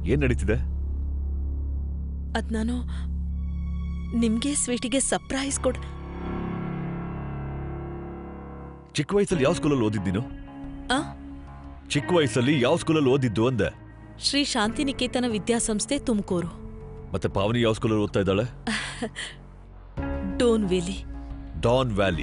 ಏನ್ ನಡೀತಿದೆ ಅದ್ ನಾನು ನಿಮ್ಗೆ ಸ್ವೀಟಿಗೆ ಸರ್ಪ್ರೈಸ್ ಕೊಡ್ ಚಿಕ್ಕ ವಯಸ್ಸಲ್ಲಿ ಯಾವ ಸ್ಕೂಲಲ್ಲಿ ಓದಿದ್ದು ನೀನು ಆ ಚಿಕ್ಕ ವಯಸ್ಸಲ್ಲಿ ಯಾವ ಸ್ಕೂಲಲ್ಲಿ ಓದಿದ್ದು ಅಂದೆ ಶ್ರೀ ಶಾಂತಿನಿಕೇತನ ವಿದ್ಯಾಸಂಸ್ಥೆ ತುಮಕೂರು ಮತ್ತೆ ಪಾವನಿ ಯಾವ ಸ್ಕೂಲಲ್ಲಿ ಓದ್ತಾ ಇದ್ದಾಳೆ Don Valley Don Valley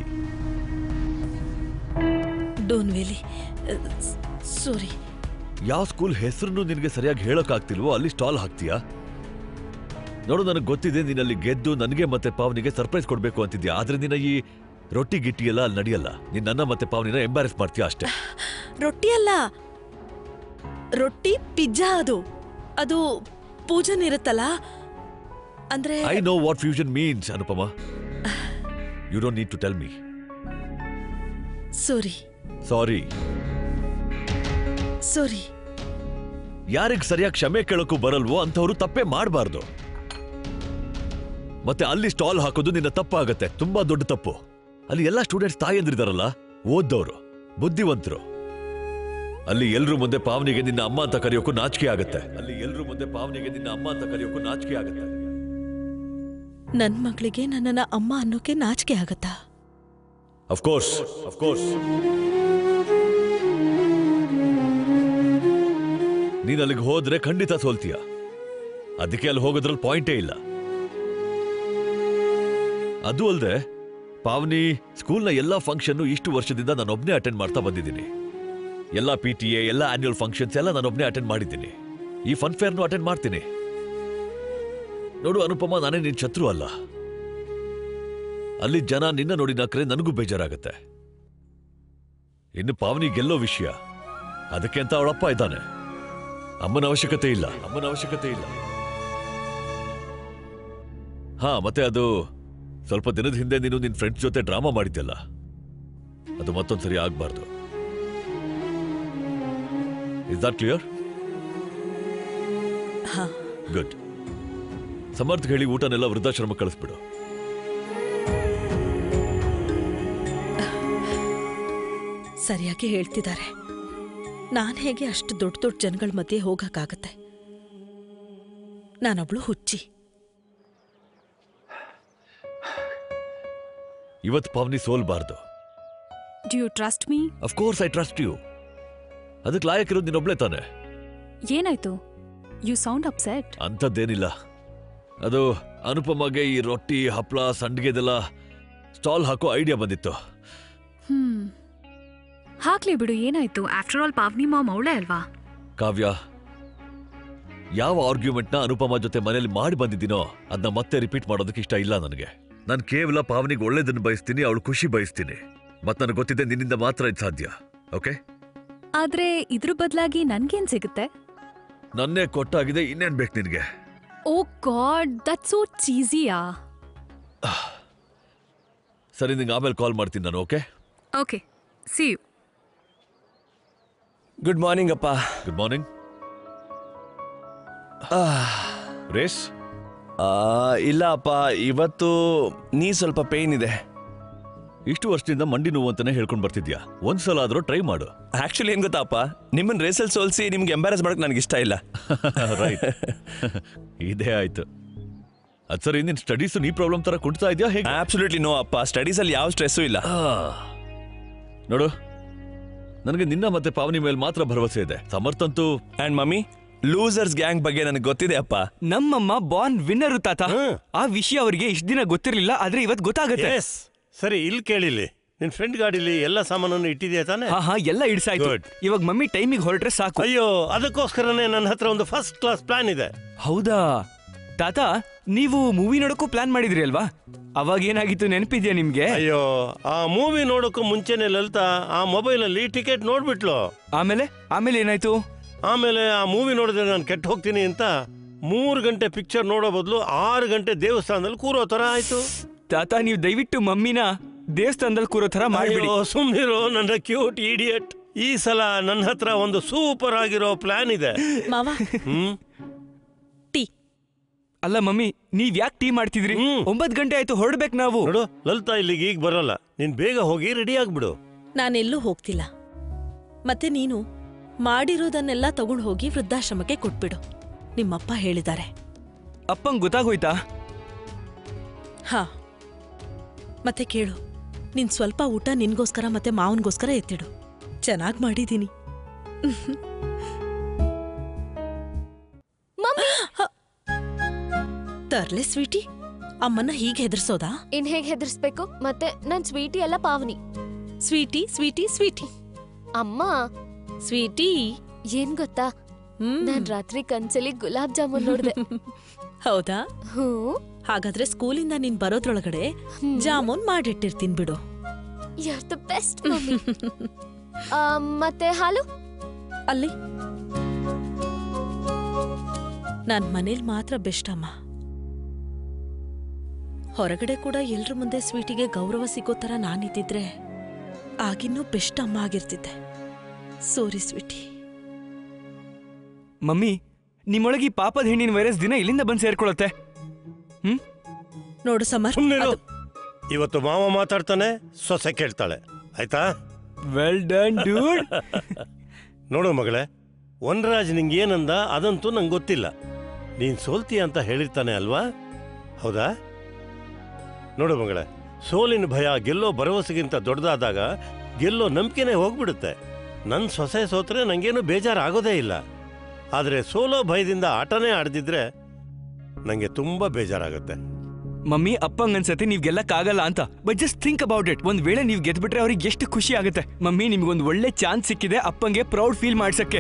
Don Valley sorry ಯಾವ ಸ್ಕೂಲ್ ಹೆಸರನ್ನು ನಿನಗೆ ಸರಿಯಾಗಿ ಹೇಳೋಕ್ಕಾಗ್ತಿಲ್ವೋ ಅಲ್ಲಿ ಸ್ಟಾಲ್ ಹಾಕ್ತೀಯಾ ನೋಡು ನನಗೆ ಗೊತ್ತಿದೆ ನೀನ್ ಅಲ್ಲಿ ಗೆದ್ದು ನನಗೆ ಮತ್ತೆ ಪಾವನಿಗೆ ಸರ್ಪ್ರೈಸ್ ಕೊಡ್ಬೇಕು ಅಂತಿದ್ಯಾ ಆದ್ರೆ ನಿನ್ನ ಈ ರೊಟ್ಟಿ ಗಿಟ್ಟಿ ಎಲ್ಲ ಅಲ್ಲಿ ನಡೆಯಲ್ಲ ನೀನ್ ನನ್ನ ಮತ್ತೆ ಪಾವನಿನ ಎಂಬಾರೆಸ್ ಮಾಡ್ತೀಯ ಅಷ್ಟೇ ರೊಟ್ಟಿ ಅಲ್ಲ ರೊಟ್ಟಿ ಪಿಜ್ಜಾ ಅದು ಅದು ಪೂಜನ್ ಇರುತ್ತಲ್ಲ ಅಂದ್ರೆ I know what fusion means Anupama you don't need to tell me sorry sorry sorry ಯಾರಿಗ್ ಸರಿಯಾಗಿ ಕ್ಷಮೆ ಕೇಳೋಕ್ಕೂ ಬರಲ್ವೋ ಅಂಥವ್ರು ತಪ್ಪೇ ಮಾಡಬಾರ್ದು ಮತ್ತೆ ಅಲ್ಲಿ ಸ್ಟಾಲ್ ಹಾಕೋದು ನಿನ್ನ ತಪ್ಪಾಗತ್ತೆ ತುಂಬಾ ದೊಡ್ಡ ತಪ್ಪು ಅಲ್ಲಿ ಎಲ್ಲ ಸ್ಟೂಡೆಂಟ್ಸ್ ತಾಯಂದ್ರಿದಾರಲ್ಲ ಓದ್ದವರು ಬುದ್ಧಿವಂತರು ಅಲ್ಲಿ ಎಲ್ರೂ ಮುಂದೆ ಪಾವನಿಗೆ ನಿನ್ನ ಅಮ್ಮ ಅಂತ ಕರೆಯೋಕ್ಕೂ ನಾಚಿಕೆ ಆಗತ್ತೆ ಅಲ್ಲಿ ಎಲ್ರೂ ಮುಂದೆ ಪಾವನಿಗೆ ನಿನ್ನ ಅಮ್ಮ ಅಂತ ಕರೆಯೋಕ್ಕೂ ನಾಚಿಕೆ ಆಗತ್ತೆ ನನ್ ಮಗಳಿಗೆ ನನ್ನನ್ನ ಅಮ್ಮ ಅನ್ನೋಕೆ ನಾಚಿಕೆ ಆಗತ್ತಾ ಅಫ್ಕೋರ್ಸ್ ಅಫ್ಕೋರ್ಸ್ ನೀನ್ ಅಲ್ಲಿಗೆ ಹೋದ್ರೆ ಖಂಡಿತ ಸೋಲ್ತೀಯ ಅದಕ್ಕೆ ಅಲ್ಲಿ ಹೋಗೋದ್ರಲ್ಲಿ ಪಾಯಿಂಟೇ ಇಲ್ಲ ಅದು ಅಲ್ಲದೆ ಪಾವನಿ ಸ್ಕೂಲ್ನ ಎಲ್ಲಾ ಫಂಕ್ಷನ್ ಇಷ್ಟು ವರ್ಷದಿಂದ ನಾನೊಬ್ನೇ ಅಟೆಂಡ್ ಮಾಡ್ತಾ ಬಂದಿದ್ದೀನಿ ಎಲ್ಲ ಪಿ ಟಿ ಎ ಎಲ್ಲ ಆನ್ಯುವಲ್ ಫಂಕ್ಷನ್ಸ್ ಎಲ್ಲ ನಾನೊಬ್ನೇ ಅಟೆಂಡ್ ಮಾಡಿದ್ದೀನಿ ಈ ಫನ್ ಫೇರ್ನು ಅಟೆಂಡ್ ಮಾಡ್ತೀನಿ ನೋಡು ಅನುಪಮ ನಾನೇ ನಿನ್ ಶತ್ರು ಅಲ್ಲ ಅಲ್ಲಿ ಜನ ನಿನ್ನ ನೋಡಿ ನಕ್ರೆ ನನಗೂ ಬೇಜಾರಾಗತ್ತೆ ಇನ್ನು ಪಾವನಿ ಗೆಲ್ಲೋ ವಿಷಯ ಅದಕ್ಕೆ ಅಂತ ಅವಳಪ್ಪ ಇದ್ದಾನೆ ಅಮ್ಮನ ಅವಶ್ಯಕತೆ ಇಲ್ಲ ಅಮ್ಮನ ಅವಶ್ಯಕತೆ ಇಲ್ಲ ಹಾ ಮತ್ತೆ ಅದು ಸ್ವಲ್ಪ ದಿನದ ಹಿಂದೆ ನೀನು ನಿನ್ ಫ್ರೆಂಡ್ಸ್ ಜೊತೆ ಡ್ರಾಮಾ ಮಾಡಿದ್ಯಲ್ಲ ಅದು ಮತ್ತೊಂದ್ಸರಿ ಆಗ್ಬಾರ್ದು ಇಸ್ ದಟ್ ಕ್ಲಿಯರ್ ಹಾ ಗುಡ್ ಸಮರ್ಥ್ ಹೇಳಿ ಊಟನೆಲ್ಲ ವೃದ್ಧಾಶ್ರಮ ಕಳಿಸ್ಬಿಡು ಸರಿಯಾಗಿ ಹೇಳ್ತಿದ್ದಾರೆ ನಾನ್ ಹೇಗೆ ಅಷ್ಟು ದೊಡ್ಡ ದೊಡ್ಡ ಜನಗಳ ಮಧ್ಯೆ ಹೋಗಕ್ಕಾಗತ್ತೆ ನಾನೊಬ್ಳು ಹುಚ್ಚಿ ಇವತ್ತು ಪಾವನಿ ಸೋಲ್ಬಾರ್ದು do you trust me of course I trust you ಅದಕ್ಕೆ ಲಾಯಕ್ಕಿರೋದು ನೀನೊಬ್ಳೆ ತಾನೆ ಏನಾಯ್ತು ಯು ಸೌಂಡ್ ಅಪ್ಸೆಟ್ ಅಂಥದ್ದೇನಿಲ್ಲ ಅದು ಅನುಪಮಗೆ ಈ ರೊಟ್ಟಿ ಹಪ್ಪಳ ಸಂಡಿಗೆದೆಲ್ಲ ಸ್ಟಾಲ್ ಹಾಕೋ ಐಡಿಯಾ ಬಂದಿತ್ತು ಹ್ಮ್ ಹಾಕ್ಲಿ ಬಿಡು ಏನಾಯ್ತು ಆಫ್ಟರ್ ಆಲ್ ಪಾವ್ನಿ ಮಾಮ್ ಅವಳೇ ಅಲ್ವಾ ಕಾವ್ಯ ಯಾವ ಆರ್ಗ್ಯುಮೆಂಟ್ನ ಅನುಪಮ ಜೊತೆ ಮನೇಲಿ ಮಾಡಿ ಬಂದಿದ್ದೀನೋ ಅದನ್ನ ಮತ್ತೆ ರಿಪೀಟ್ ಮಾಡೋದಕ್ಕೆ ಇಷ್ಟ ಇಲ್ಲ ನನಗೆ ನಾನು ಕೇವಲ ಪಾವನಿಗೆ ಒಳ್ಳೇದನ್ನು ಬಯಸ್ತೀನಿ ಅವಳು ಖುಷಿ ಬಯಸ್ತೀನಿ ಮತ್ತೆ ನನಗೆ ಗೊತ್ತಿದೆ ನಿನ್ನಿಂದ ಮಾತ್ರ ಇದು ಸಾಧ್ಯ ಓಕೆ ಆದ್ರೆ ಇದ್ರ ಬದಲಾಗಿ ನನ್ಗೇನ್ ಸಿಗುತ್ತೆ ನನ್ನೇ ಕೊಟ್ಟಾಗಿದೆ ಇನ್ನೇನ್ ಬೇಕು ನಿನಗೆ ಓ ಗಾಡ್ ದಟ್ ಸೋ ಚೀಸಿಯಾ ಸರಿ ನಿಂಗೆ ಆಮೇಲೆ ಕಾಲ್ ಮಾಡ್ತೀನಿ ನಾನು okay okay see you good morning ಅಪ್ಪ ಗುಡ್ ಮಾರ್ನಿಂಗ್ ರೇಸ್ ಆ, ಇಲ್ಲ ಅಪ್ಪ ಇವತ್ತು ನೀ ಸ್ವಲ್ಪ ಪೇಯ್ನ್ ಇದೆ ಇಷ್ಟು ವರ್ಷದಿಂದ ಮಂಡಿ ನೋವು ಅಂತಾನೆ ಹೇಳ್ಕೊಂಡು ಬರ್ತಿದ್ಯಾ ಒಂದ್ಸಲ ಆದ್ರೂ ಟ್ರೈ ಮಾಡು ಆಕ್ಚುಲಿ ಏನ್ ಗೊತ್ತಾ ಅಪ್ಪ ನಿಮ್ಮನ್ನ ರೇಸಲ್ಲಿ ಸೋಲ್ಸಿ ನಿಮ್ಗೆ ಎಂಬಾರಸ್ ಮಾಡಕ್ ನನಗೆ ಇಷ್ಟ ಇಲ್ಲ ರೈಟ್ ಇದೇ ಆಯ್ತು ಅದ್ ಸರಿ ನಿನ್ ಸ್ಟಡೀಸ್ ನೀ ಪ್ರಾಬ್ಲಮ್ ತರ ಕುಂಟ್ತಾ ಇದೆಯಾ ಹೇಗೆ ಆಬ್ಸಲ್ಯೂಟ್ಲಿ ನೋ ಅಪ್ಪ ಸ್ಟಡೀಸ್ ಅಲ್ಲಿ ಯಾವ ಸ್ಟ್ರೆಸ್ಸು ಇಲ್ಲ ಆ, ನೋಡು ನನಗೆ ನಿನ್ನ ಮತ್ತೆ ಪಾವನಿ ಮೇಲೆ ಮಾತ್ರ ಭರವಸೆ ಇದೆ ಸಮರ್ಥಂತೂ ಅಂಡ್ ಮಮ್ಮಿ ಲೂಸರ್ಸ್ ಗ್ಯಾಂಗ್ ಬಗ್ಗೆ ನನಗೆ ಗೊತ್ತಿದೆ ಅಪ್ಪ ನಮ್ಮಮ್ಮ ಬಾನ್ ವಿನ್ನರು ತಾತ ಆ ವಿಷಯ ಅವರಿಗೆ ಇಷ್ಟ ದಿನ ಗೊತ್ತಿರಲಿಲ್ಲ ಆದ್ರೆ ಇವತ್ತು ಗೊತ್ತಾಗತ್ತೆ ಎಸ್ ಸರಿ ಇಲ್ಲಿ ಕೇಳಿಲಿ ನಿನ್ ಫ್ರೆಂಡ್ ಗಾಡಿಲಿ ಎಲ್ಲ ಸಾಮಾನನ್ನು ಇಟ್ಟಿದ್ಯಾ ತಾನೆ ಹಾ ಹಾ ಎಲ್ಲ ಇಡ್ಸಾಯ್ತು Good. ಇವಾಗ ಮಮ್ಮಿ ಟೈಮಿಗೆ ಹೊರಟ್ರೆ ಸಾಕು ಅಯ್ಯೋ ಅದಕ್ಕೋಸ್ಕರನೇ ನನ್ನ ಹತ್ರ ಒಂದು ಫಸ್ಟ್ ಕ್ಲಾಸ್ ಪ್ಲಾನ್ ಇದೆ ಹೌದಾ ತಾತ ನೀವು ಮೂವಿ ನೋಡಕ್ಕೂ ಪ್ಲಾನ್ ಮಾಡಿದ್ರಿ ಅಲ್ವಾ ಅವಾಗ ಏನಾಗಿತ್ತು ನೆನಪಿದ್ಯಾ ನಿಮ್ಗೆ ಅಯ್ಯೋ ಆ ಮೂವಿ ನೋಡೋಕ್ಕೂ ಮುಂಚೆನೆ ಲಲಿತಾ ಆ ಮೊಬೈಲ್ ಅಲ್ಲಿ ಟಿಕೆಟ್ ನೋಡ್ಬಿಟ್ಲು ಆಮೇಲೆ ಆಮೇಲೆ ಏನಾಯ್ತು ಆಮೇಲೆ ಆ ಮೂವಿ ನೋಡಿದ್ರೆ ನಾನು ಕೆಟ್ಟ ಹೋಗ್ತೀನಿ ಅಂತ ಮೂರು ಗಂಟೆ ಪಿಕ್ಚರ್ ನೋಡೋ ಬದಲು ಆರು ಗಂಟೆ ದೇವಸ್ಥಾನದಲ್ಲಿ ಕೂರೋ ತರ ಆಯ್ತು ತಾತ ನೀವು ದಯವಿಟ್ಟು ಮಮ್ಮಿನ ದೇವಸ್ಥಾನದಲ್ಲಿ ಕೂರೋ ತರ ಮಾಡ್ಬಿಡಿ ಅಯ್ಯೋ ಸುಮ್ನಿರೋ ನನ್ನ ಕ್ಯೂಟ್ ಇಡಿಯಟ್ ಈ ಸಲ ನನ್ನ ಹತ್ರ ಒಂದು ಸೂಪರ್ ಆಗಿರೋ ಪ್ಲಾನ್ ಇದೆ ಮಾವ ಹ್ಮ್ ಟೀ ಅಲ್ಲ ಮಮ್ಮಿ ನೀವ್ ಯಾಕೆ ಟೀ ಮಾಡ್ತಿದ್ರಿ ಹ್ಮ್. ಒಂಬತ್ ಗಂಟೆ ಆಯ್ತು ಹೊರಡ್ಬೇಕು ನಾವು ನೋಡು ಲಲಿತಾ ಇಲ್ಲಿಗೆ ಈಗ ಬರಲ್ಲ ನೀನ್ ಬೇಗ ಹೋಗಿ ರೆಡಿ ಆಗ್ಬಿಡು ನಾನೆಲ್ಲೂ ಹೋಗ್ತಿಲ್ಲ ಮತ್ತೆ ನೀನು ಮಾಡಿರೋದನ್ನೆಲ್ಲ ತಗೊಂಡು ಹೋಗಿ ವೃದ್ಧಾಶ್ರಮಕ್ಕೆ ಕೊಟ್ಬಿಡು ನಿಮ್ಮಪ್ಪ ಹೇಳಿದ್ದಾರೆ ಅಪ್ಪಂಗ್ ಗೊತ್ತಾಗೋಯ್ತಾ ಹಾ ಮತ್ತೆ ಕೇಳು ನೀನ್ ಸ್ವಲ್ಪ ಊಟ ನಿನ್ಗೋಸ್ಕರ ಮತ್ತೆ ಮಾವನ್ಗೋಸ್ಕರ ಎತ್ತಿಡು ಚೆನ್ನಾಗ್ ಮಾಡಿದೀನಿ ಮಮ್ಮಿ ತರ್ಲೆ ಸ್ವೀಟಿ ಅಮ್ಮನ್ನ ಹೀಗೆ ಹೆದರ್ಸೋದಾ ಇನ್ ಹೇಗ್ ಹೆದರ್ಸ್ಬೇಕು ಮತ್ತೆ ನನ್ ಸ್ವೀಟಿ ಎಲ್ಲ ಪಾವನಿ ಸ್ವೀಟಿ ಸ್ವೀಟಿ ಸ್ವೀಟಿ ಅಮ್ಮ ಸ್ವೀಟಿ ಏನ್ ಗೊತ್ತಾ ಹ್ಮ್. ನಾನ್ ರಾತ್ರಿ ಕನ್ಸಲಿ ಗುಲಾಬ್ ಜಾಮೂನ್ ನೋಡ್ದೆ ಹೌದಾ ಹ್ಞೂ ಹಾಗಾದ್ರೆ ಸ್ಕೂಲಿಂದ ನೀನ್ ಬರೋದ್ರೊಳಗಡೆ ಹ್ಮ್. ಜಾಮೂನ್ ಮಾಡಿಟ್ಟಿರ್ತೀನಿ ಬಿಡು you are the best mummy ಆ, ಮತ್ತೆ ಹಾಲು ಅಲ್ಲಿ ನಾನ್ ಮನೇಲಿ ಮಾತ್ರ ಬೆಸ್ಟ್ ಅಮ್ಮ ಹೊರಗಡೆ ಕೂಡ ಎಲ್ರ ಮುಂದೆ ಸ್ವೀಟಿಗೆ ಗೌರವ ಸಿಗೋ ಥರ ನಾನಿದ್ದಿದ್ರೆ ಆಗಿನ್ನೂ ಬೆಸ್ಟ್ ಅಮ್ಮ ಆಗಿರ್ತಿದ್ದೆ ಸೋರಿ ಸ್ವೀಟಿ ಮಮ್ಮಿ ನಿಮ್ಮೊಳಗೆ ಈ ಪಾಪದ ಹೆಣ್ಣಿನ ವೈರಸ್ ದಿನ ಇಲ್ಲಿಂದ ಬಂದು ಸೇರ್ಕೊಳತ್ತೆ ಹ್ಮ್ ನೋಡು ಸಮರ್ ಸುಮ್ಮನಿರು ಅದು- ಇವತ್ತು ಮಾವ ಮಾತಾಡ್ತಾನೆ ಸೊಸೆ ಕೇಳ್ತಾಳೆ ಆಯ್ತಾ ವೆಲ್ ಡನ್ ಡೂಡ್ ನೋಡು ಮಗಳೇ ವನರಾಜ್ ನಿಂಗೇನಂದ ಅದಂತೂ ನಂಗೆ ಗೊತ್ತಿಲ್ಲ ನೀನ್ ಸೋಲ್ತೀಯ ಅಂತ ಹೇಳಿರ್ತಾನೆ ಅಲ್ವಾ ಹೌದಾ ನೋಡು ಮಗಳೇ ಸೋಲಿನ ಭಯ ಗೆಲ್ಲೋ ಭರವಸೆಗಿಂತ ದೊಡ್ಡದಾದಾಗ ಗೆಲ್ಲೋ ನಂಬಿಕೆನೇ ಹೋಗ್ಬಿಡುತ್ತೆ ನನ್ನ ಸೊಸೆ ಸೋತ್ರೆ ನಂಗೇನು ಬೇಜಾರಾಗೋದೇ ಇಲ್ಲ ಆದರೆ ಸೋಲೋ ಭಯದಿಂದ ಆಟನೇ ಆಡ್ದಿದ್ರೆ ನಂಗೆ ತುಂಬಾ ಬೇಜಾರಾಗುತ್ತೆ ಮಮ್ಮಿ ಅಪ್ಪಂಗ್ ಅನ್ಸತ್ತೆ ನೀವ್ ಗೆಲ್ಲಕ್ಕಾಗಲ್ಲ ಅಂತ but just think about it ಒಂದ್ ವೇಳೆ ನೀವ್ ಗೆದ್ಬಿಟ್ರೆ ಅವ್ರಿಗೆ ಎಷ್ಟು ಖುಷಿ ಆಗುತ್ತೆ ಮಮ್ಮಿ ನಿಮ್ಗೊಂದ್ ಒಳ್ಳೆ ಚಾನ್ಸ್ ಸಿಕ್ಕಿದೆ ಅಪ್ಪಂಗೆ ಪ್ರೌಡ್ ಫೀಲ್ ಮಾಡ್ಸಕ್ಕೆ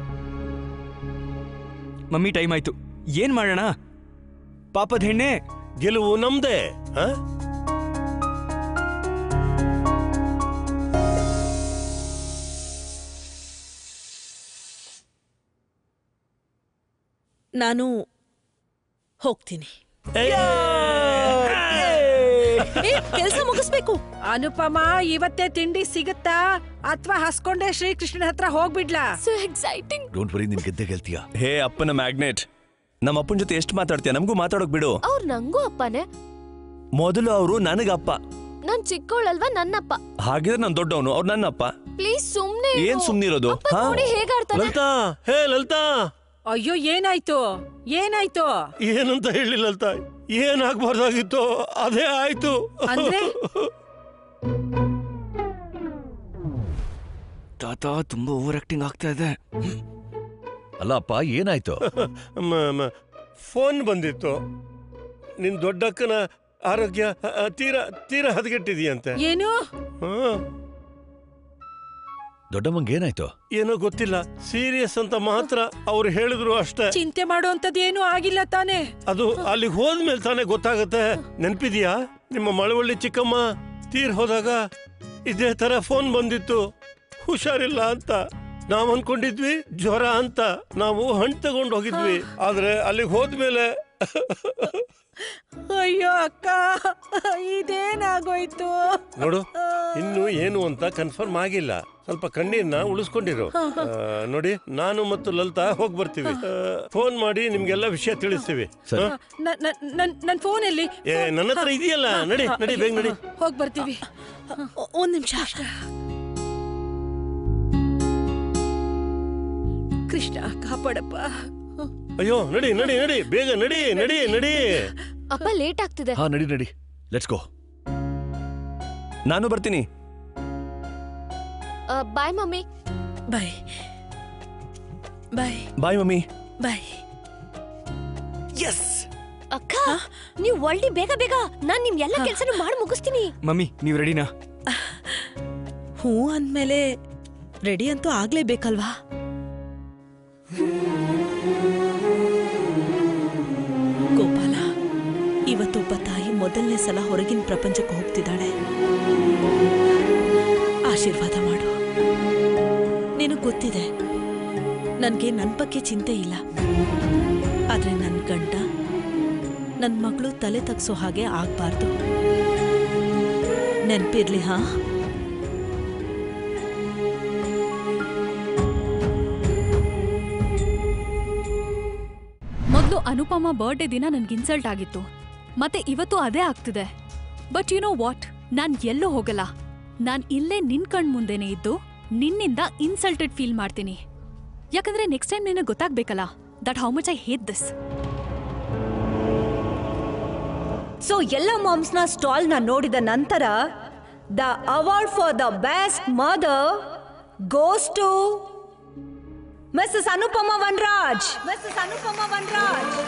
ಮಮ್ಮಿ ಟೈಮ್ ಆಯ್ತು ಏನ್ ಮಾಡೋಣ ಪಾಪದ ಹೆಣ್ಣೆ ಗೆಲುವು ನಮ್ದೇ ಹಾ ನಾನು ಹೋಗ್ತೀನಿ ಕೆಲಸ ಮುಗಿಸ್ಬೇಕು ಅನುಪಮ ಇವತ್ತೇ ತಿಂಡಿ ಸಿಗುತ್ತಾ ಅಥವಾ ಹಸ್ಕೊಂಡೆ ಶ್ರೀಕೃಷ್ಣನ ಹತ್ರ ಹೋಗ್ಬಿಡ್ಲಾ ಸೊ ಎಕ್ಸೈಟಿಂಗ್ ಡೋಂಟ್ ವರಿ ನಿನ್ ಗೆದ್ದೆ ಗೆಲ್ತೀಯ ಹೇ ಅಪ್ಪನ ಮ್ಯಾಗ್ನೆಟ್ ನಮ್ಮ ಅಪ್ಪನ ಜೊತೆ ಎಷ್ಟು ಮಾತಾಡ್ತೀಯ ನಮಗೂ ಮಾತಾಡೋಕ್ ಬಿಡು ಅವ್ರು ನಂಗೂ ಅಪ್ಪನೇ ಮೊದಲು ಅವರು ನನಗಪ್ಪ ನಾನ್ ಚಿಕ್ಕವಳಲ್ವಾ ನನ್ನಪ್ಪ ಹಾಗಿದ್ರೆ ನಾನು ದೊಡ್ಡವನು ಅವ್ರು ನನ್ನಪ್ಪ ಪ್ಲೀಸ್ ಸುಮ್ನೆ ಇರು. ಏನ್ ಸುಮ್ನಿರೋದು? ಅಪ್ಪ ಹಾ? ನೋಡಿ ಹೇಗಾಡ್ತಾನೆ ಲಲಿತಾ ಹೇ ಲಲಿತಾ ಅಯ್ಯೋ ಏನಾಯ್ತು ಏನಾಯ್ತು ಏನಂತ ಹೇಳಿ ಲಲಿತಾ ಏನಾಗ್ಬಾರ್ದಾಗಿತ್ತು ಅದೇ ಆಯ್ತು ಅಂದ್ರೆ ತಾತ ತುಂಬಾ ಓವರ್ ಆಕ್ಟಿಂಗ್ ಆಗ್ತಾ ಇದೆ ಅಲ್ಲ ಅಪ್ಪ ಏನಾಯ್ತು ಮ- ಮ- ಫೋನ್ ಬಂದಿತ್ತು ನಿನ್ ದೊಡ್ಡಕ್ಕನ ಆರೋಗ್ಯ ಅ, ಅ, ತೀರಾ ತೀರಾ ಹದಗೆಟ್ಟಿದೆಯಂತೆ ಏನು ಹಾ, ದೊಡ್ಡಮ್ಮಂಗೆ ಏನಾಯ್ತು ಏನೋ ಗೊತ್ತಿಲ್ಲ ಸೀರಿಯಸ್ ಅಂತ ಮಾತ್ರ ಅವ್ರು ಹೇಳಿದ್ರು ಅಷ್ಟೇ ಚಿಂತೆ ಮಾಡುವಂತದ್ದು ಏನು ಆಗಿಲ್ಲ ತಾನೇ ಅದು ಅಲ್ಲಿಗೆ ಹೋದ್ಮೇಲೆ ತಾನೇ ಗೊತ್ತಾಗತ್ತೆ ನೆನ್ಪಿದ್ಯಾ ನಿಮ್ಮ ಮಳವಳ್ಳಿ ಚಿಕ್ಕಮ್ಮ ತೀರ್ ಹೋದಾಗ ಇದೇ ತರ ಫೋನ್ ಬಂದಿತ್ತು ಹುಷಾರಿಲ್ಲ ಅಂತ ನಾವ್ ಅನ್ಕೊಂಡಿದ್ವಿ ಜ್ವರ ಅಂತ ನಾವು ಹಣ್ಣು ತಗೊಂಡು ಹೋಗಿದ್ವಿ ಆದ್ರೆ ಅಲ್ಲಿಗೆ ಹೋದ್ಮೇಲೆ ಅಯ್ಯೋ ಅಕ್ಕ ಇದೇನಾಗೋಯ್ತು ನೋಡು ಇನ್ನು ಏನು ಅಂತ ಕನ್ಫರ್ಮ್ ಆಗಿಲ್ಲ ಸ್ವಲ್ಪ ಕಣ್ಣೀರ್ನ ಉಳಿಸ್ಕೊಂಡಿರು ಆ, ನೋಡಿ ನಾನು ಮತ್ತು ಲಲಿತಾ ಹೋಗಿ ಬರ್ತೀವಿ ಫೋನ್ ಮಾಡಿ ನಿಮ್ಗೆಲ್ಲ ವಿಷಯ ತಿಳಿಸ್ತೀವಿ ಸರಿ. ಹಾ? ನ- ನ- ನನ್- ನನ್ ಫೋನ್ ಎಲ್ಲಿ ಏ ನನ್ನ ಹತ್ರ ಇದೆಯಲ್ಲ ನಡಿ ನಡಿ ಬೇಗ ನಡಿ ಹೋಗ್ ಬರ್ತೀವಿ ಒ- ಒಂದ್ ನಿಮಿಷ ಕೃಷ್ಣ ಕಾಪಾಡಪ್ಪ ಅಯ್ಯೋ ನಡಿ ನಡಿ ನಡಿ ಬೇಗ ನಡಿ ನಡಿ ನಡಿ ಅಪ್ಪ ಲೇಟ್ ಆಗ್ತಿದೆ ಹಾ ನಡಿ ನಡಿ ಲೆಟ್ಸ್ ಗೋ ನಾನು ಬರ್ತೀನಿ bye mummy bye bye bye mummy bye yes ಅಕ್ಕ ನೀವ್ ಒಳ್ಳೆ ಬೇಗ ಬೇಗ ನಾನ್ ನಿಮ್ ಎಲ್ಲ ಕೆಲ್ಸನೂ ಮಾಡಿ ಮುಗಿಸ್ತೀನಿ ಮಮ್ಮಿ ನೀವ್ ರೆಡಿನಾ ಹ್ಞೂ ಅಂದ್ಮೇಲೆ ರೆಡಿ ಅಂತೂ ಆಗ್ಲೇಬೇಕಲ್ವಾ ಗೋಪಾಲ ಇವತ್ತೊಬ್ಬ ತಾಯಿ ಮೊದಲನೇ ಸಲ ಹೊರಗಿನ ಪ್ರಪಂಚಕ್ಕೆ ಹೋಗ್ತಿದ್ದಾಳೆ ಆಶೀರ್ವಾದ ಮಾಡು ನಿನಗೆ ಗೊತ್ತಿದೆ ನನಗೆ ನನ್ನ ಬಗ್ಗೆ ಚಿಂತೆ ಇಲ್ಲ ಆದ್ರೆ ನನ್ನ ಗಂಡ ನನ್ನ ಮಗಳು ತಲೆ ತಗ್ಸೋ ಹಾಗೆ ಆಗ್ಬಾರ್ದು ನೆನ್ಪಿರ್ಲಿ ಹಾ ಮೊದಲು ಅನುಪಮ ಬರ್ಡೇ ದಿನ ನನ್ಗೆ ಇನ್ಸಲ್ಟ್ ಆಗಿತ್ತು ಮತ್ತೆ ಇವತ್ತು ಅದೇ ಆಗ್ತಿದೆ ಬಟ್ ಯು ನೋ ವಾಟ್ ನಾನ್ ಎಲ್ಲೂ ಹೋಗಲ್ಲ ನಾನ್ ಇಲ್ಲೇ ನಿನ್ ಕಣ್ ಮುಂದೆನೆ ಇದ್ದು ನಿನ್ನಿಂದ ಇನ್ಸಲ್ಟೆಡ್ ಫೀಲ್ ಮಾಡ್ತೀನಿ ಯಾಕಂದ್ರೆ ನೆಕ್ಸ್ಟ್ ಟೈಮ್ ನಿನಗೆ ಗೊತ್ತಾಗ್ಬೇಕಲ್ಲ that how much I hate this so ಎಲ್ಲ ಮಾಮ್ಸ್ನ ಸ್ಟಾಲ್ನ ನೋಡಿದ ನಂತರ the award for the best mother goes to Mrs Anupama Vanraj Mrs Anupama ವನ್ರಾಜ್